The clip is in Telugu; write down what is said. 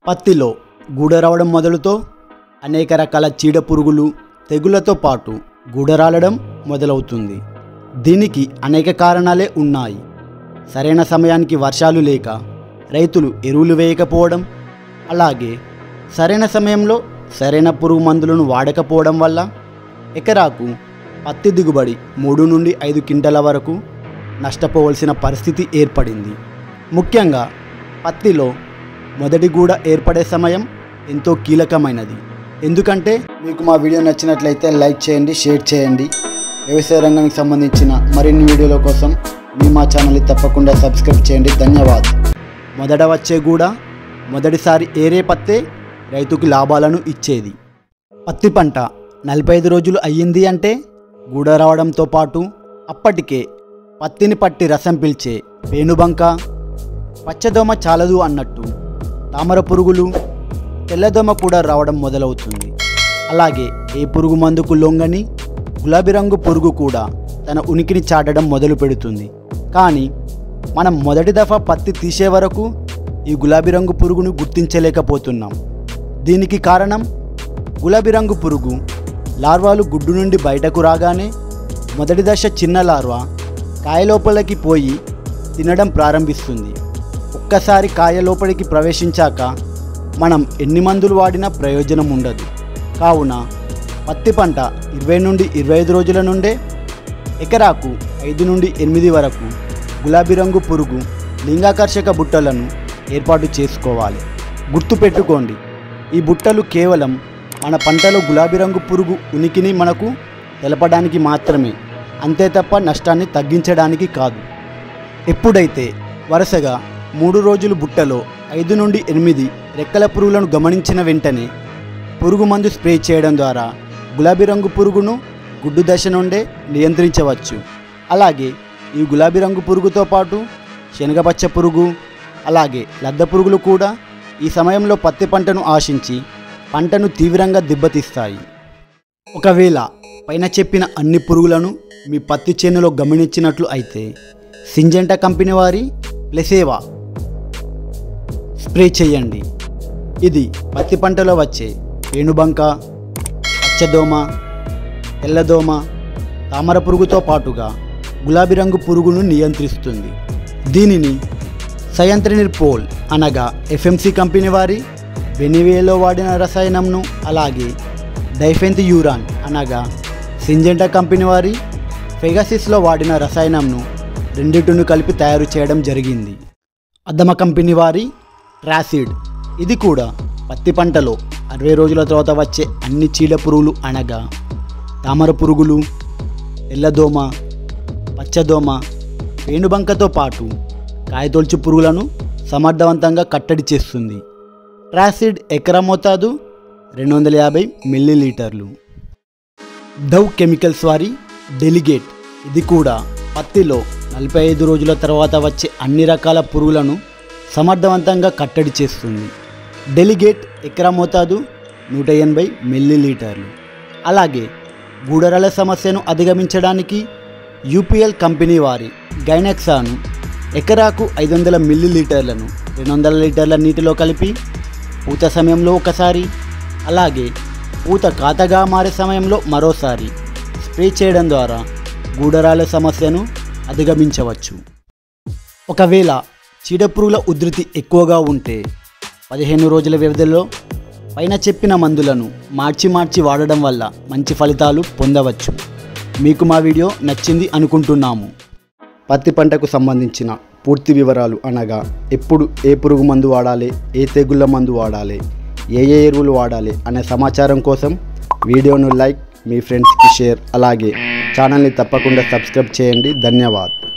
పత్తిలో గూడ రావడం మొదలుతో అనేక రకాల చీడ పురుగులు తెగుళ్లతో పాటు గూడరాలడం మొదలవుతుంది దీనికి అనేక కారణాలే ఉన్నాయి సరైన సమయానికి వర్షాలు లేక రైతులు ఎరువులు వేయకపోవడం అలాగే సరైన సమయంలో సరైన పురుగు మందులను వాడకపోవడం వల్ల ఎకరాకు పత్తి దిగుబడి మూడు నుండి ఐదు క్వింటల వరకు నష్టపోవలసిన పరిస్థితి ఏర్పడింది ముఖ్యంగా పత్తిలో మొదటి గూడ ఏర్పడే సమయం ఎంతో కీలకమైనది ఎందుకంటే మీకు మా వీడియో నచ్చినట్లయితే లైక్ చేయండి షేర్ చేయండి వ్యవసాయ రంగానికి సంబంధించిన మరిన్ని వీడియోల కోసం మీ మా ఛానల్ని తప్పకుండా సబ్స్క్రైబ్ చేయండి ధన్యవాద్ మొదట వచ్చే గూడ మొదటిసారి ఏరే పత్తే రైతుకి లాభాలను ఇచ్చేది పత్తి పంట నలభై ఐదు రోజులు అయ్యింది అంటే గూడ రావడంతో పాటు అప్పటికే పత్తిని పట్టి రసం పీల్చే పేనుబంక పచ్చదోమ చాలదు అన్నట్టు తామర పురుగులు తెల్లదోమ కూడా రావడం మొదలవుతుంది అలాగే ఏ పురుగు మందుకు లొంగని గులాబీ రంగు పురుగు కూడా తన ఉనికిని చాటడం మొదలు పెడుతుంది కానీ మనం మొదటి దఫా పత్తి తీసే వరకు ఈ గులాబీ రంగు పురుగును గుర్తించలేకపోతున్నాం దీనికి కారణం గులాబీ రంగు పురుగు లార్వాలు గుడ్డు నుండి బయటకు రాగానే మొదటి దశ చిన్న లార్వా కాయ లోపలికి పోయి తినడం ప్రారంభిస్తుంది ఒక్కసారి కాయ లోపలికి ప్రవేశించాక మనం ఎన్ని మందులు వాడినా ప్రయోజనం ఉండదు కావున పత్తి పంట ఇరవై నుండి ఇరవై ఐదు రోజుల నుండే ఎకరాకు ఐదు నుండి ఎనిమిది వరకు గులాబీ రంగు పురుగు లింగాకర్షక బుట్టలను ఏర్పాటు చేసుకోవాలి గుర్తుపెట్టుకోండి ఈ బుట్టలు కేవలం మన పంటలో గులాబీ రంగు పురుగు ఉనికిని మనకు తెలపడానికి మాత్రమే అంతే తప్ప నష్టాన్ని తగ్గించడానికి కాదు ఎప్పుడైతే వరుసగా మూడు రోజులు బుట్టలో ఐదు నుండి ఎనిమిది రెక్కల పురుగులను గమనించిన వెంటనే పురుగు మందు స్ప్రే చేయడం ద్వారా గులాబీ రంగు పురుగును గుడ్డు దశ నుండే నియంత్రించవచ్చు అలాగే ఈ గులాబీ రంగు పురుగుతో పాటు శనగపచ్చ పురుగు అలాగే లద్ద పురుగులు కూడా ఈ సమయంలో పత్తి పంటను ఆశించి పంటను తీవ్రంగా దెబ్బతీస్తాయి ఒకవేళ పైన చెప్పిన అన్ని పురుగులను మీ పత్తి చేనులో గమనించినట్లు అయితే సింజెంటా కంపెనీ వారి ప్లెసేవా స్ప్రే చేయండి ఇది పత్తి పంటలో వచ్చే పేనుబంక పచ్చదోమ తెల్లదోమ తామర పురుగుతో పాటుగా గులాబీ రంగు పురుగును నియంత్రిస్తుంది దీనిని సయంత్రినిర్ పోల్ అనగా ఎఫ్ఎంసి కంపెనీ వారి వెనివేలో వాడిన రసాయనంను అలాగే డైఫెంత్ యూరాన్ అనగా సింజెంటా కంపెనీ వారి ఫెగాసిస్లో వాడిన రసాయనంను రెండింటిని కలిపి తయారు చేయడం జరిగింది అద్దమ కంపెనీ వారి ట్రాసిడ్ ఇది కూడా పత్తి పంటలో అరవై రోజుల తర్వాత వచ్చే అన్ని చీడ పురుగులు అనగా తామర పురుగులు తెల్లదోమ పచ్చదోమ పేనుబంకతో పాటు కాయతొలుచు పురుగులను సమర్థవంతంగా కట్టడి చేస్తుంది ట్రాసిడ్ ఎకరా మోతాదు రెండు వందల యాభై మిల్లీలీటర్లు డవ్ కెమికల్స్ వారి డెలిగేట్ ఇది కూడా పత్తిలో నలభై ఐదు రోజుల తర్వాత వచ్చే అన్ని రకాల పురుగులను సమర్థవంతంగా కట్టడి చేస్తుంది డెలిగేట్ ఎకరా మోతాదు నూట ఎనభై మిల్లీలీటర్లు అలాగే గూడరాల సమస్యను అధిగమించడానికి యూపీఎల్ కంపెనీ వారి గైనెక్సాను ఎకరాకు ఐదు వందల మిల్లీలీటర్లను రెండు వందల లీటర్ల నీటిలో కలిపి పూత సమయంలో ఒకసారి అలాగే పూత కాతగా మారే సమయంలో మరోసారి స్ప్రే చేయడం ద్వారా గూడరాల సమస్యను అధిగమించవచ్చు ఒకవేళ చీడపురుగుల ఉధృతి ఎక్కువగా ఉంటే పదిహేను రోజుల వ్యవధిలో పైన చెప్పిన మందులను మార్చి మార్చి వాడడం వల్ల మంచి ఫలితాలు పొందవచ్చు మీకు మా వీడియో నచ్చింది అనుకుంటున్నాము పత్తి పంటకు సంబంధించిన పూర్తి వివరాలు అనగా ఎప్పుడు ఏ పురుగు మందు వాడాలి ఏ తెగుళ్ళ మందు వాడాలి ఏ ఏ ఎరువులు వాడాలి అనే సమాచారం కోసం వీడియోను లైక్ మీ ఫ్రెండ్స్కి షేర్ అలాగే ఛానల్ని తప్పకుండా సబ్స్క్రైబ్ చేయండి ధన్యవాద్